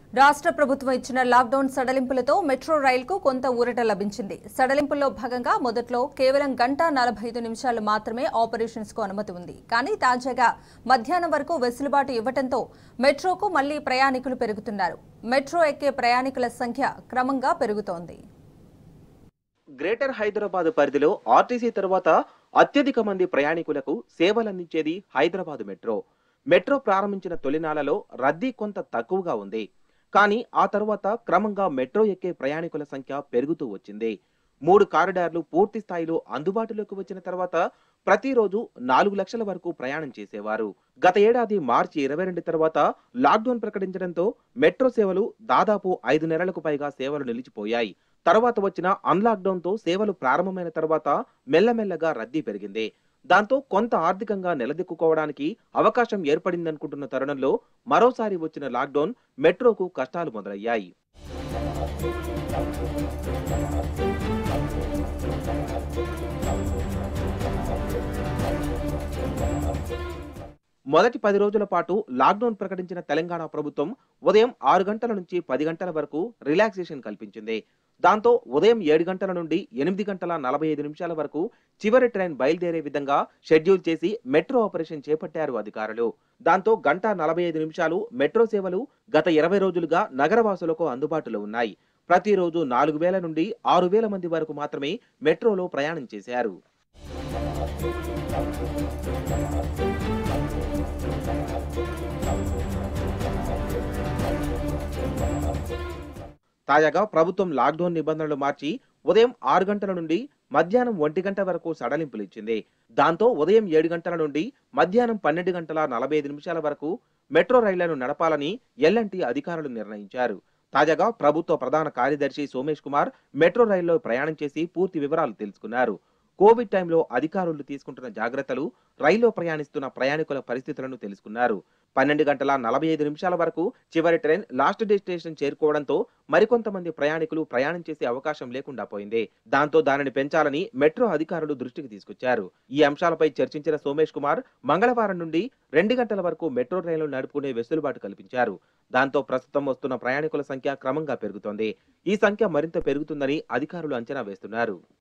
రాష్ట్ర ప్రభుత్వం ఇచ్చిన లాక్డౌన్ సడలింపులతో మెట్రో రైలుకు కొంత ఊరట లభించింది సడలింపుల్లో భాగంగా మొదట్లో కేవలం గంట నలభై ఐదు నిమిషాలు మాత్రమే ఆపరేషన్స్ కు అనుమతి ఉంది కానీ తాజాగా మధ్యాహ్నం వరకు వెసులుబాటు ఇవ్వడంతో మెట్రోకు మళ్లీ ప్రయాణికులు పెరుగుతున్నారు మెట్రో ఎక్కే ప్రయాణికుల సంఖ్య క్రమంగా పెరుగుతోంది గ్రేటర్ హైదరాబాద్ పరిధిలో ఆర్టీసీ తర్వాత అత్యధిక మంది ప్రయాణికులకు సేవలందించేది హైదరాబాద్ మెట్రో మెట్రో ప్రారంభించిన తొలినాళ్లలో రద్దీ కొంత తక్కువగా ఉంది కానీ ఆ తర్వాత క్రమంగా మెట్రో ఎక్కే ప్రయాణికుల సంఖ్య పెరుగుతూ వచ్చింది మూడు కారిడార్లు పూర్తి స్థాయిలో అందుబాటులోకి వచ్చిన తర్వాత ప్రతిరోజు నాలుగు లక్షల వరకు ప్రయాణం చేసేవారు గత ఏడాది మార్చి ఇరవై రెండు తర్వాత లాక్డౌన్ ప్రకటించడంతో మెట్రో సేవలు దాదాపు ఐదు నెలలకు పైగా సేవలు నిలిచిపోయాయి తర్వాత వచ్చిన అన్లాక్డౌన్ తో సేవలు ప్రారంభమైన తర్వాత మెల్లమెల్లగా రద్దీ పెరిగింది దాంతో కొంత ఆర్థికంగా నిలదొక్కుకోవడానికి అవకాశం ఏర్పడిందనుకుంటున్న తరుణంలో మరోసారి వచ్చిన లాక్డౌన్ మెట్రోకు కష్టాలు మొదలయ్యాయి మొదటి పది రోజుల పాటు లాక్డౌన్ ప్రకటించిన తెలంగాణ ప్రభుత్వం ఉదయం ఆరు గంటల నుంచి పది గంటల వరకు రిలాక్సేషన్ కల్పించింది దాంతో ఉదయం ఏడు గంటల నుండి ఎనిమిది గంటల నలభై ఐదు నిమిషాల వరకు చివరి ట్రైన్ బయలుదేరే విధంగా షెడ్యూల్ చేసి మెట్రో ఆపరేషన్ చేపట్టారు అధికారులు దాంతో గంట నలభై ఐదు నిమిషాలు మెట్రో సేవలు గత ఇరవై రోజులుగా నగరవాసులకు అందుబాటులో ఉన్నాయి ప్రతిరోజు నాలుగు వేల నుండి ఆరు వేల మంది వరకు మాత్రమే మెట్రోలో ప్రయాణం చేశారు తాజాగా ప్రభుత్వం లాక్డౌన్ నిబంధనలు మార్చి ఉదయం ఆరు గంటల నుండి మధ్యాహ్నం ఒంటి గంట వరకు సడలింపులు ఇచ్చింది దాంతో ఉదయం ఏడు గంటల నుండి మధ్యాహ్నం పన్నెండు గంటల నలభై ఐదు నిమిషాల వరకు మెట్రో రైళ్లను నడపాలని ఎల్ఎన్టీ అధికారులు నిర్ణయించారు తాజాగా ప్రభుత్వ ప్రధాన కార్యదర్శి సోమేష్ కుమార్ మెట్రో రైల్లో ప్రయాణం చేసి పూర్తి వివరాలు తెలుసుకున్నారు కోవిడ్ టైంలో అధికారులు తీసుకుంటున్న జాగ్రత్తలు రైల్లో ప్రయాణిస్తున్న ప్రయాణికుల పరిస్థితులను తెలుసుకున్నారు పన్నెండు గంటల నలభై ఐదు నిమిషాల వరకు చివరి ట్రైన్ లాస్ట్ డెస్టినేషన్ చేరుకోవడంతో మరికొంతమంది ప్రయాణికులు ప్రయాణం చేసే అవకాశం లేకుండా పోయింది దాంతో దానిని పెంచాలని మెట్రో అధికారులు దృష్టికి తీసుకొచ్చారు ఈ అంశాలపై చర్చించిన సోమేష్ కుమార్ మంగళవారం నుండి రెండు గంటల వరకు మెట్రో రైళ్లు నడుపుకునే వెసులుబాటు కల్పించారు దాంతో ప్రస్తుతం వస్తున్న ప్రయాణికుల సంఖ్య క్రమంగా పెరుగుతోంది ఈ సంఖ్య మరింత పెరుగుతుందని అధికారులు అంచనా వేస్తున్నారు